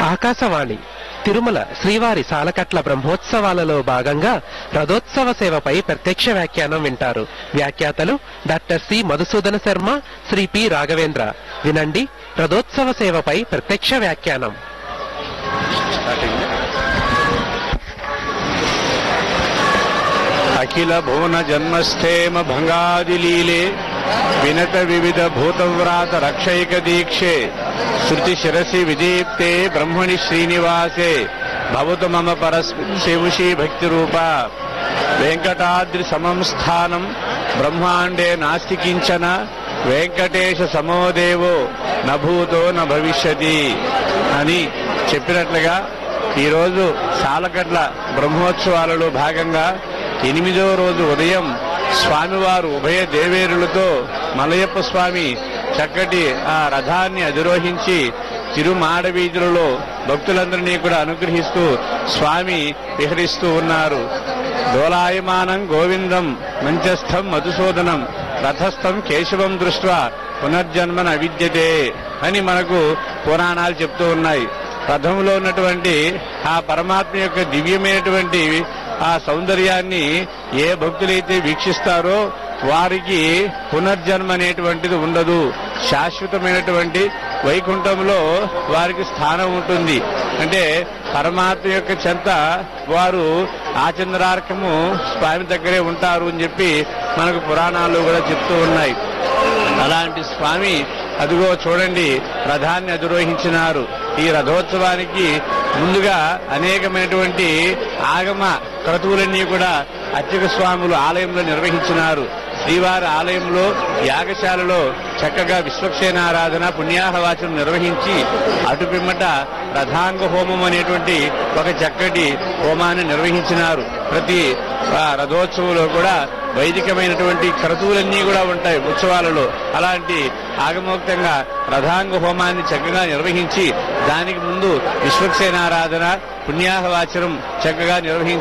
ఆకాశవాణి తిరుమల శ్రీవారి సాలకట్ల బ్రహ్మోత్సవాలలో భాగంగా రథోత్సవ సేవపై ప్రత్యక్ష వ్యాఖ్యానం వింటారు వ్యాఖ్యాతలు doctor C Madhusudana Sharma Shri P Raghavendra వినండి రథోత్సవ సేవపై ప్రత్యక్ష వ్యాఖ్యానం అఖిల భువన జన్మస్థేమ భంగాదిలీలే వినత వివిధ భూతవ్రాత రక్షైక దీక్షే శృతి శిరసి విదీప్తే బ్రహ్మణి శ్రీనివాసే భవతు మమ పరశివుషీ భక్తి రూప వెంకటాద్రి సమం స్థానం బ్రహ్మాండే నాస్తి కించన వెంకటేశ సమోదేవో నభూతో న భవిష్యతి అని చెప్పినట్లుగా ఈరోజు సాలకట్ల బ్రహ్మోత్సవాలలో భాగంగా ఎనిమిదవ రోజు ఉదయం స్వామివారు ఉభయ దేవేరులతో మలయప్ప స్వామి చక్కటి ఆ రథాన్ని అధిరోహించి తిరుమాడవీధులలో భక్తులందరినీ కూడా అనుగ్రహిస్తూ స్వామి విహరిస్తూ ఉన్నారు డోలాయమానం గోవిందం మంచస్థం మధుసూదనం రథస్థం కేశవం దృష్ట్యా పునర్జన్మన అవిద్యతే అని మనకు పురాణాలు చెప్తూ ఉన్నాయి రథంలో ఉన్నటువంటి ఆ పరమాత్మ యొక్క దివ్యమైనటువంటి ఆ సౌందర్యాన్ని ఏ భక్తులైతే వీక్షిస్తారో వారికి పునర్జన్మ అనేటువంటిది ఉండదు శాశ్వతమైనటువంటి వైకుంఠంలో వారికి స్థానం ఉంటుంది అంటే పరమాత్మ యొక్క చెంత వారు ఆచంద్రార్కము స్వామి దగ్గరే ఉంటారు అని చెప్పి మనకు పురాణాలు కూడా చెప్తూ ఉన్నాయి అలాంటి స్వామి అదిగో చూడండి రథాన్ని అధిరోహించినారు ఈ రథోత్సవానికి ముందుగా అనేకమైనటువంటి ఆగమ క్రతువులన్నీ కూడా అర్చక స్వాములు ఆలయంలో నిర్వహించినారు శ్రీవారి ఆలయంలో యాగశాలలో చక్కగా విశ్వక్షేణారాధన పుణ్యాహవాచనం నిర్వహించి అటు పిమ్మట రథాంగ హోమం అనేటువంటి ఒక చక్కటి హోమాన్ని నిర్వహించినారు ప్రతి ఆ, రథోత్సవంలో కూడా వైదికమైనటువంటి క్రతువులన్నీ కూడా ఉంటాయి ఉత్సవాలలో అలాంటి ఆగమోక్తంగా రథాంగ హోమాన్ని చక్కగా నిర్వహించి దానికి ముందు విశ్వక్సేనారాధన పుణ్యాహవాచనం చక్కగా నిర్వహించి